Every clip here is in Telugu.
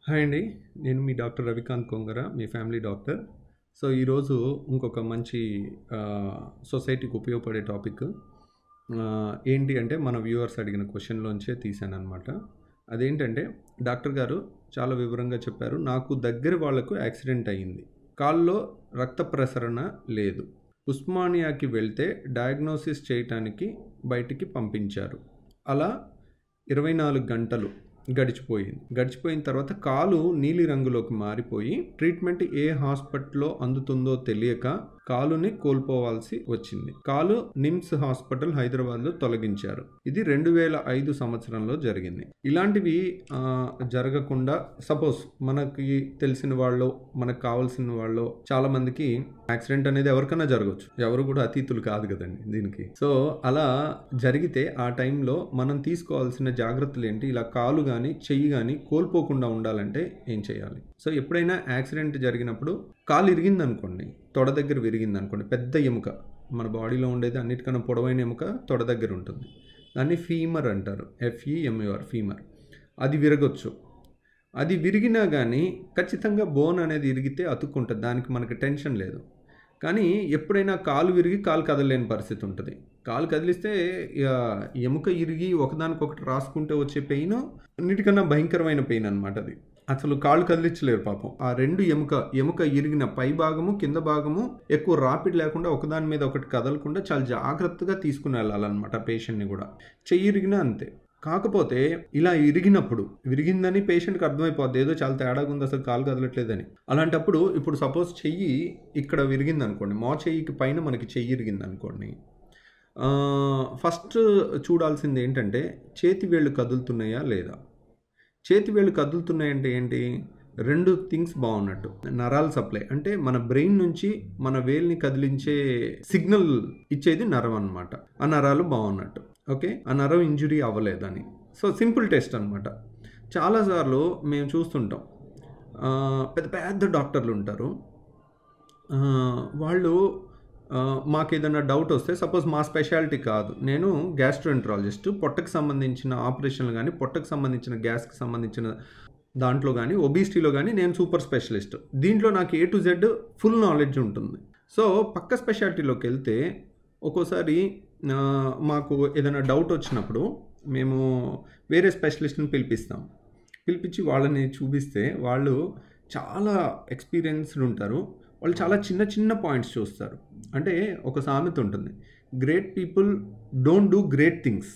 హాయ్ అండి నేను మీ డాక్టర్ రవికాంత్ కొంగర మీ ఫ్యామిలీ డాక్టర్ సో ఈరోజు ఇంకొక మంచి ఆ, సొసైటీకి ఉపయోగపడే టాపిక్ ఆ, ఏంటి అంటే మన వ్యూవర్స్ అడిగిన క్వశ్చన్లోంచే తీశాను అనమాట అదేంటంటే డాక్టర్ గారు చాలా వివరంగా చెప్పారు నాకు దగ్గర వాళ్లకు యాక్సిడెంట్ అయ్యింది కాల్లో రక్త ప్రసరణ లేదు ఉస్మానియాకి వెళ్తే డయాగ్నోసిస్ చేయటానికి బయటికి పంపించారు అలా ఇరవై నాలుగు గంటలు గడిచిపోయింది గడిచిపోయిన తర్వాత కాలు నీలి రంగులోకి మారిపోయి ట్రీట్మెంట్ ఏ హాస్పిటల్లో అందుతుందో తెలియక కాలుని కోల్పోవాల్సి వచ్చింది కాలు నిమ్స్ హాస్పిటల్ హైదరాబాద్లో తొలగించారు ఇది రెండు వేల ఐదు సంవత్సరంలో జరిగింది ఇలాంటివి ఆ, జరగకుండా సపోజ్ మనకి తెలిసిన వాళ్ళు మనకు కావాల్సిన వాళ్ళు చాలా మందికి యాక్సిడెంట్ అనేది ఎవరికైనా జరగవచ్చు ఎవరు కూడా అతీతులు కాదు కదండి దీనికి సో అలా జరిగితే ఆ టైంలో మనం తీసుకోవాల్సిన జాగ్రత్తలు ఏంటి ఇలా కాలు కానీ చెయ్యి కానీ కోల్పోకుండా ఉండాలంటే ఏం చేయాలి సో ఎప్పుడైనా యాక్సిడెంట్ జరిగినప్పుడు కాలు ఇరిగింది అనుకోండి తొడ దగ్గర విరిగింది అనుకోండి పెద్ద ఎముక మన బాడీలో ఉండేది అన్నిటికన్నా పొడవైన ఎముక తొడ దగ్గర ఉంటుంది దాన్ని ఫీమర్ అంటారు ఎఫ్ఈఎంయుఆర్ ఫీమర్ అది విరగొచ్చు అది విరిగినా కానీ ఖచ్చితంగా బోన్ అనేది ఇరిగితే అతుక్కుంటుంది దానికి మనకి టెన్షన్ లేదు కానీ ఎప్పుడైనా కాలు విరిగి కాలు కదలలేని పరిస్థితి ఉంటుంది కాలు కదిలిస్తే ఇక ఎముక ఇరిగి ఒకదానికొకటి రాసుకుంటే వచ్చే పెయిన్ అన్నిటికన్నా భయంకరమైన పెయిన్ అనమాట అది అసలు కాళ్ళు కదిలించలేరు పాపం ఆ రెండు ఎముక ఎముక ఇరిగిన పై భాగము కింద భాగము ఎక్కువ రాపిడ్ లేకుండా ఒకదాని మీద ఒకటి కదలకుండా చాలా జాగ్రత్తగా తీసుకుని వెళ్ళాలన్నమాట పేషెంట్ని కూడా చెయ్యి ఇరిగినా అంతే కాకపోతే ఇలా ఇరిగినప్పుడు విరిగిందని పేషెంట్కి అర్థమైపోద్ది ఏదో చాలా తేడాగా ఉంది అసలు కాలు కదలట్లేదని అలాంటప్పుడు ఇప్పుడు సపోజ్ చెయ్యి ఇక్కడ విరిగింది అనుకోండి మో చెయ్యికి పైన మనకి చెయ్యి ఇరిగింది అనుకోండి ఆ, ఫస్ట్ చూడాల్సింది ఏంటంటే చేతి వేళ్ళు కదులుతున్నాయా లేదా చేతి వేళ్ళు కదులుతున్నాయంటే ఏంటి రెండు థింగ్స్ బాగున్నట్టు నరాల సప్లై అంటే మన బ్రెయిన్ నుంచి మన వేల్ని కదిలించే సిగ్నల్ ఇచ్చేది నరం అన్నమాట ఆ నరాలు బాగున్నట్టు ఓకే ఆ నరం ఇంజురీ అవ్వలేదని సో సింపుల్ టెస్ట్ అనమాట చాలాసార్లు మేము చూస్తుంటాం ఆ, పెద్ద పెద్ద డాక్టర్లు ఉంటారు ఆ, వాళ్ళు ఆ, మాకు ఏదైనా డౌట్ వస్తే సపోజ్ మా స్పెషాలిటీ కాదు నేను గ్యాస్ట్రోఎంట్రాలజిస్ట్ పొట్టకు సంబంధించిన ఆపరేషన్లు కానీ పొట్టకు సంబంధించిన గ్యాస్కి సంబంధించిన దాంట్లో కానీ ఒబిసిటీలో కానీ నేను సూపర్ స్పెషలిస్ట్ దీంట్లో నాకు A to Z full knowledge ఉంటుంది సో పక్క స్పెషాలిటీలోకి వెళ్తే ఒక్కోసారి ఆ, మాకు ఏదైనా డౌట్ వచ్చినప్పుడు మేము వేరే స్పెషలిస్ట్ని పిలిపిస్తాం పిలిపించి వాళ్ళని చూపిస్తే వాళ్ళు చాలా ఎక్స్పీరియన్స్డ్ ఉంటారు వాళ్ళు చాలా చిన్న చిన్న పాయింట్స్ చూస్తారు అంటే ఒక సామెత ఉంటుంది great people don't do great things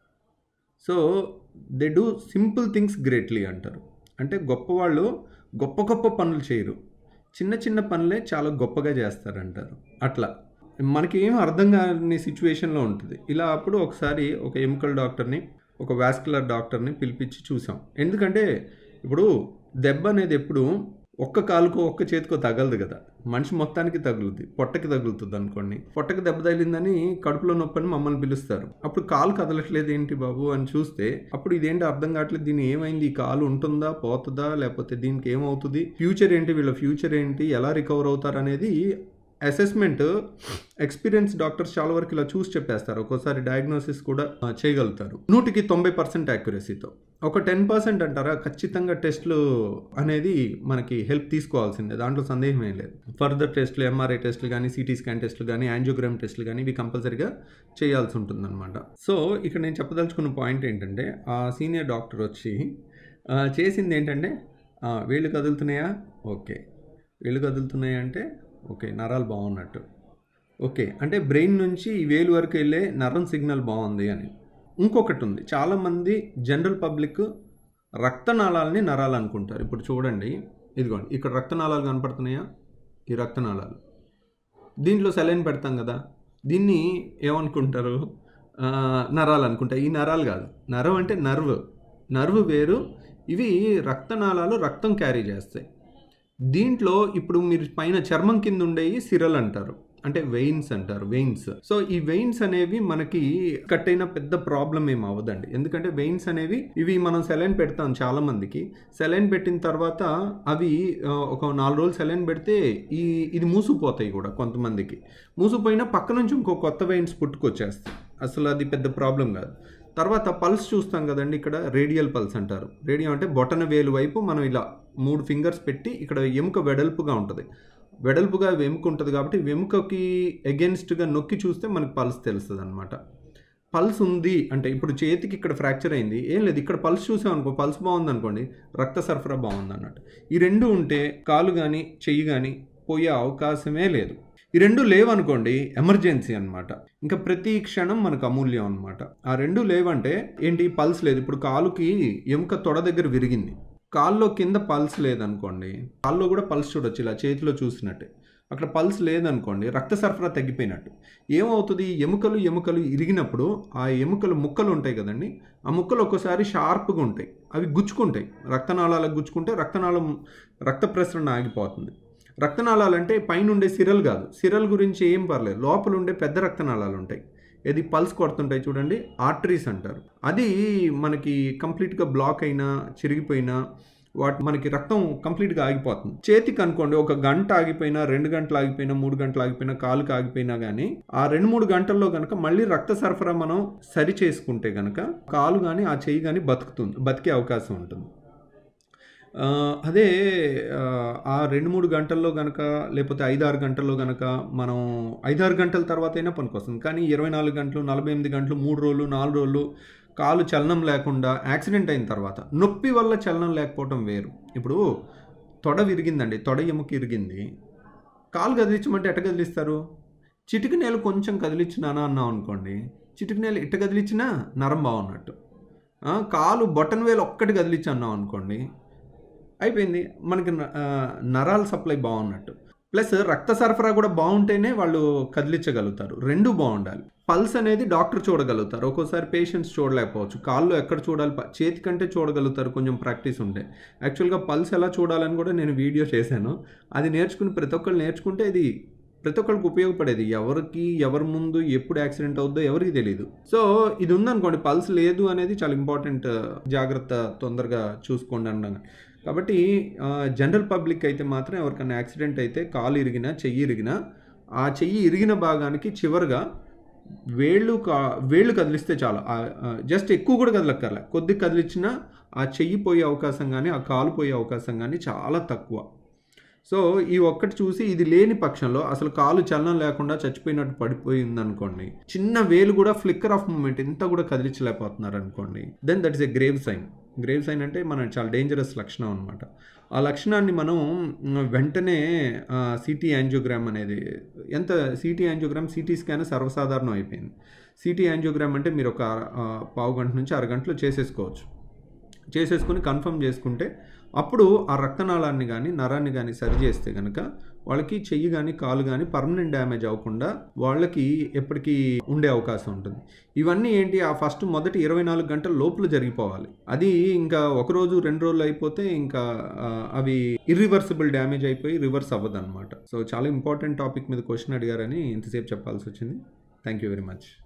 so they do simple things greatly అంటారు అంటే గొప్పవాళ్ళు గొప్ప గొప్ప పనులు చేయరు చిన్న చిన్న పనులే చాలా గొప్పగా చేస్తారంటారు అట్లా మనకి ఏం అర్థం కాని సిచ్యువేషన్లో ఉంటుంది ఇలా అప్పుడు ఒకసారి ఒక ఎముకల్ డాక్టర్ని ఒక వాస్కులర్ డాక్టర్ని పిలిపించి చూసాం ఎందుకంటే ఇప్పుడు దెబ్బ అనేది ఎప్పుడు ఒక్క కాలుకో ఒక్క చేతికో తగలదు కదా మనిషి మొత్తానికి తగులుద్ది పొట్టకి తగులుతుంది అనుకోండి పొట్టకి దెబ్బ తగిలిందని కడుపులో నొప్పని మమ్మల్ని పిలుస్తారు అప్పుడు కాలు కదలట్లేదు ఏంటి బాబు అని చూస్తే అప్పుడు ఇదేంటి అర్థం కావట్లేదు దీని ఏమైంది ఈ కాలు ఉంటుందా పోతుందా లేకపోతే దీనికి ఏమవుతుంది ఫ్యూచర్ ఏంటి వీళ్ళ ఫ్యూచర్ ఏంటి ఎలా రికవర్ అవుతారు అనేది అసెస్మెంట్ ఎక్స్పీరియన్స్ డాక్టర్స్ చాలా వరకు ఇలా చూసి చెప్పేస్తారు ఒక్కోసారి డయాగ్నోసిస్ కూడా ఆ, చేయగలుగుతారు నూటికి తొంభై పర్సెంట్ యాక్యురసీతో ఒక టెన్ పర్సెంట్ అంటారా ఖచ్చితంగా టెస్ట్లు అనేది మనకి హెల్ప్ తీసుకోవాల్సిందే దాంట్లో సందేహం ఏం లేదు ఫర్దర్ టెస్ట్లు ఎంఆర్ఐ టెస్ట్లు కానీ సిటీ స్కాన్ టెస్ట్లు కానీ యాంజియోగ్రామ్ టెస్ట్లు కానీ ఇవి కంపల్సరీగా చేయాల్సి ఉంటుందన్నమాట సో ఇక్కడ నేను చెప్పదలుచుకున్న పాయింట్ ఏంటంటే ఆ సీనియర్ డాక్టర్ వచ్చి ఆ, చేసింది ఏంటంటే ఆ, వేళ్ళు కదులుతున్నాయా ఓకే వేళ్ళు కదులుతున్నాయా అంటే ఓకే నరాలు బాగున్నట్టు ఓకే అంటే బ్రెయిన్ నుంచి ఈ వేలు వరకు వెళ్ళే నరం సిగ్నల్ బాగుంది అని ఇంకొకటి ఉంది చాలామంది జనరల్ పబ్లిక్ రక్తనాళాలని నరాలు అనుకుంటారు ఇప్పుడు చూడండి ఇదిగోండి ఇక్కడ రక్తనాళాలు కనపడుతున్నాయా ఈ రక్తనాళాలు దీంట్లో సెలైన్ పెడతాం కదా దీన్ని ఏమనుకుంటారు ఆ, నరాలు అనుకుంటారు ఈ నరాలు కాదు నరం అంటే నర్వ్ నర్వ్ వేరు ఇవి రక్తనాళాలు రక్తం క్యారీ చేస్తాయి దీంట్లో ఇప్పుడు మీరు పైన చర్మం కింద ఉండేవి సిరల్ అంటారు అంటే వెయిన్స్ అంటారు వెయిన్స్ సో ఈ వెయిన్స్ అనేవి మనకి కట్ అయిన పెద్ద ప్రాబ్లం ఏం అవ్వదండి ఎందుకంటే వెయిన్స్ అనేవి ఇవి మనం సెలైన్ పెడతాం చాలా మందికి సెలైన్ పెట్టిన తర్వాత అవి ఆ, ఒక నాలుగు రోజులు సెలైన్ పెడితే ఈ ఇది మూసుకుపోతాయి కూడా కొంతమందికి మూసుకుపోయినా పక్క నుంచి ఇంకో కొత్త వెయిన్స్ పుట్టుకొచ్చేస్తాయి అసలు అది పెద్ద ప్రాబ్లం కాదు తర్వాత పల్స్ చూస్తాం కదండి ఇక్కడ రేడియల్ పల్స్ అంటారు రేడియం అంటే బొటన వేలు వైపు మనం ఇలా మూడు ఫింగర్స్ పెట్టి ఇక్కడ ఎముక వెడల్పుగా ఉంటుంది వెడల్పుగా వెముక ఉంటుంది కాబట్టి వెముకకి అగెన్స్ట్గా నొక్కి చూస్తే మనకి పల్స్ తెలుస్తుంది అనమాట పల్స్ ఉంది అంటే ఇప్పుడు చేతికి ఇక్కడ ఫ్రాక్చర్ అయింది ఏం లేదు ఇక్కడ పల్స్ చూసాం అనుకో పల్స్ బాగుంది అనుకోండి రక్త సరఫరా బాగుంది అన్నట్టు ఈ రెండు ఉంటే కాలు కానీ చెయ్యి కానీ పోయే అవకాశమే లేదు ఈ రెండు లేవనుకోండి ఎమర్జెన్సీ అనమాట ఇంకా ప్రతి క్షణం మనకు అమూల్యం అనమాట ఆ రెండు లేవంటే ఏంటి పల్స్ లేదు ఇప్పుడు కాలుకి ఎముక తొడ దగ్గర విరిగింది కాల్లో కింద పల్స్ లేదనుకోండి కాల్లో కూడా పల్స్ చూడొచ్చు ఇలా చేతిలో చూసినట్టే అక్కడ పల్స్ లేదనుకోండి రక్త సరఫరా తగ్గిపోయినట్టు ఏమవుతుంది ఎముకలు ఎముకలు ఇరిగినప్పుడు ఆ ఎముకలు ముక్కలు ఉంటాయి కదండి ఆ ముక్కలు ఒక్కోసారి షార్ప్గా ఉంటాయి అవి గుచ్చుకుంటాయి రక్తనాళాలకు గుచ్చుకుంటే రక్తనాళం రక్త ప్రసరణ ఆగిపోతుంది రక్తనాళాలు అంటే పైన ఉండే సిరల్ కాదు సిరల్ గురించి ఏం పర్లేదు లోపల ఉండే పెద్ద రక్తనాళాలు ఉంటాయి ఏది పల్స్ కొడుతుంటాయి చూడండి ఆర్టరీస్ అంటారు అది మనకి కంప్లీట్గా బ్లాక్ అయినా చిరిగిపోయినా వాటి మనకి రక్తం కంప్లీట్గా ఆగిపోతుంది చేతికి అనుకోండి ఒక గంట ఆగిపోయినా రెండు గంటలు ఆగిపోయినా మూడు గంటలు ఆగిపోయినా కాలుకి ఆగిపోయినా కానీ ఆ రెండు మూడు గంటల్లో కనుక మళ్ళీ రక్త సరఫరా మనం సరి చేసుకుంటే కనుక కాలు కానీ ఆ చెయ్యి కానీ బతుకుతుంది బతికే అవకాశం ఉంటుంది ఆ, అదే ఆ, ఆ రెండు మూడు గంటల్లో కనుక లేకపోతే ఐదారు గంటల్లో కనుక మనం ఐదారు గంటల తర్వాత అయినా పనికొస్తుంది కానీ ఇరవై నాలుగు గంటలు నలభై ఎనిమిది గంటలు మూడు రోజులు నాలుగు రోజులు కాలు చలనం లేకుండా యాక్సిడెంట్ అయిన తర్వాత నొప్పి వల్ల చలనం లేకపోవడం వేరు ఇప్పుడు తొడ విరిగిందండి తొడ ఎముక ఇరిగింది కాలు కదిలించమంటే ఎట్ట కదిలిస్తారు చిటికి నేలు కొంచెం కదిలించినానా అన్నాం అనుకోండి చిటికి నేలు ఇట్ట కదిలించినా నరం బాగున్నట్టు ఆ, కాలు బొటన్ వేలు ఒక్కటి కదిలించి అన్నాం అనుకోండి అయిపోయింది మనకి న- ఆ, నరాల సప్లై బాగున్నట్టు ప్లస్ రక్త సరఫరా కూడా బాగుంటేనే వాళ్ళు కదిలించగలుగుతారు రెండు బాగుండాలి పల్స్ అనేది డాక్టర్ చూడగలుగుతారు ఒక్కోసారి పేషెంట్స్ చూడలేకపోవచ్చు కాళ్ళు ఎక్కడ చూడాలి ప- చేతి కంటే చూడగలుగుతారు కొంచెం ప్రాక్టీస్ ఉంటే యాక్చువల్గా పల్స్ ఎలా చూడాలని కూడా నేను వీడియో చేశాను అది నేర్చుకుని ప్రతి ఒక్కరు నేర్చుకుంటే ఇది ప్రతి ఒక్కరికి ఉపయోగపడేది ఎవరికి ఎవరి ముందు ఎప్పుడు యాక్సిడెంట్ అవుద్దో ఎవరికి తెలియదు సో ఇది ఉందనుకోండి పల్స్ లేదు అనేది చాలా ఇంపార్టెంట్ జాగ్రత్త తొందరగా చూసుకోండి అన్నాను కాబట్టి జనరల్ పబ్లిక్ అయితే మాత్రం ఎవరికైనా యాక్సిడెంట్ అయితే కాలు ఇరిగినా చెయ్యి ఇరిగినా ఆ చెయ్యి ఇరిగిన భాగానికి చివరిగా వేళ్ళు కా వేళ్ళు కదిలిస్తే చాలు జస్ట్ ఎక్కువ కూడా కదలక్కర్లే కొద్ది కదిలించినా ఆ చెయ్యి పోయే అవకాశం కానీ ఆ కాలు పోయే అవకాశం కానీ చాలా తక్కువ సో ఈ ఒక్కటి చూసి ఇది లేని పక్షంలో అసలు కాలు చలనం లేకుండా చచ్చిపోయినట్టు పడిపోయింది అనుకోండి చిన్న వేలు కూడా ఫ్లిక్కర్ ఆఫ్ మూమెంట్ ఇంత కూడా కదిలించలేకపోతున్నారు అనుకోండి then that is a grave sign grave sign అంటే మన చాలా డేంజరస్ లక్షణం అనమాట ఆ లక్షణాన్ని మనం మ్, వెంటనే సిటీ యాంజియోగ్రామ్ అనేది ఎంత సిటీ యాంజియోగ్రామ్ సిటీ స్కాన్ సర్వసాధారణం అయిపోయింది సిటీ యాంజియోగ్రామ్ అంటే మీరు ఒక ఆ, పావు గంట నుంచి అరగంటలో చేసేసుకోవచ్చు చేసేసుకుని కన్ఫర్మ్ చేసుకుంటే అప్పుడు ఆ రక్తనాళాన్ని కానీ నరాన్ని కానీ సరి చేస్తే కనుక వాళ్ళకి చెయ్యి కానీ కాలు కానీ పర్మనెంట్ డ్యామేజ్ అవ్వకుండా వాళ్ళకి ఎప్పటికీ ఉండే అవకాశం ఉంటుంది ఇవన్నీ ఏంటి ఆ ఫస్ట్ మొదటి ఇరవై నాలుగు గంటల లోపల జరిగిపోవాలి అది ఇంకా ఒక రోజు రెండు రోజులు అయిపోతే ఇంకా ఆ, అవి ఇర్రివర్సిబుల్ డ్యామేజ్ అయిపోయి రివర్స్ అవ్వదు అనమాట సో చాలా ఇంపార్టెంట్ టాపిక్ మీద క్వశ్చన్ అడిగారని ఇంతసేపు చెప్పాల్సి వచ్చింది థ్యాంక్ యూ వెరీ మచ్